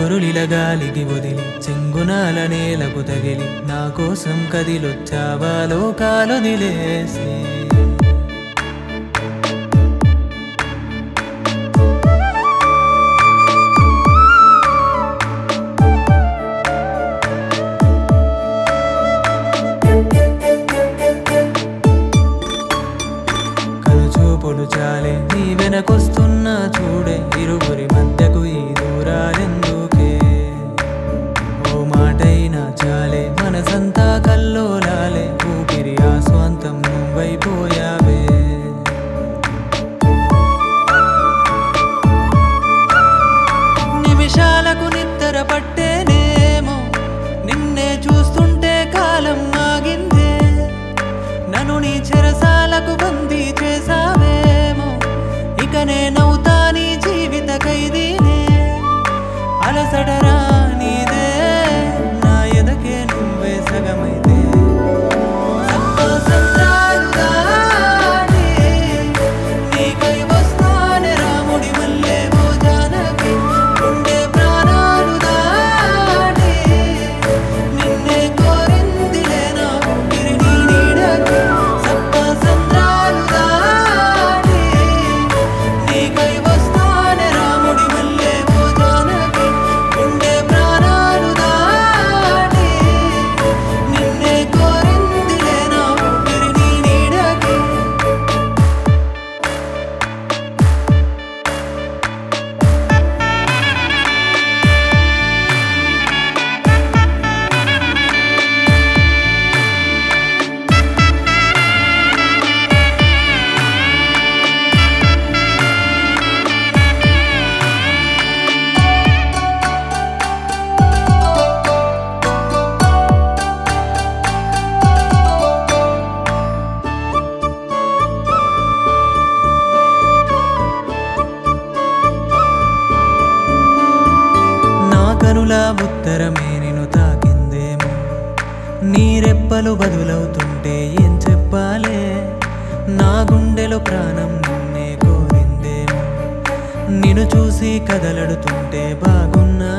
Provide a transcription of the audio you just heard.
చెరులిల గాలికి వదిలి చెంగునాల నేలకు తగిలి నా కోసం కదిలొచ్చావా లోకాలొదిలేసి కనుచూపులు చాలే నీ వెనకొస్తున్నా చూడే ఇరువురి మధ్యకు ఈ దూరాలెందుకే ఓ మాటైనా చాలే మనసంతా కల్లోలాలే ఊపిరి ఆస్వాంతం నువ్వైపోయావే నిమిషాలకు నిద్ర పట్టేనేమో నిన్నే చూస్తుంటే కాలం ఆగిందే నన్ను నీ చెరసాలకు బందీ చేసావేమో ఇక నేనవుతా నీ జీవిత ఖైదీనే అలసడరా నీదే నా ఎదకే నువ్వే సగమైతే సప్తసంద్రాలు దాటి నీకై వస్తానే రాముడి మల్లె ఓ జానకి గుండె ప్రాణాలు దాటి నిన్నే కోరిందిలే నా ఊపిరి నీ నీడకి సప్తసంద్రాలు దాటి నీకై వస్తానే రాముడి మల్లె ఓ జానకి గుండె ప్రాణాలు దాటి నిన్నే కోరిందిలే నా ఊపిరి నీ నీడకి నా కనుల ఉత్తరమే నిన్ను తాకిందేమో నీ రెప్పలు బదులవుతుంటే ఏం చెప్పాలే నా గుండెలో ప్రాణం నిన్నే కోరిందేమో నిన్ను చూసి కదలడుతుంటే బాగున్నా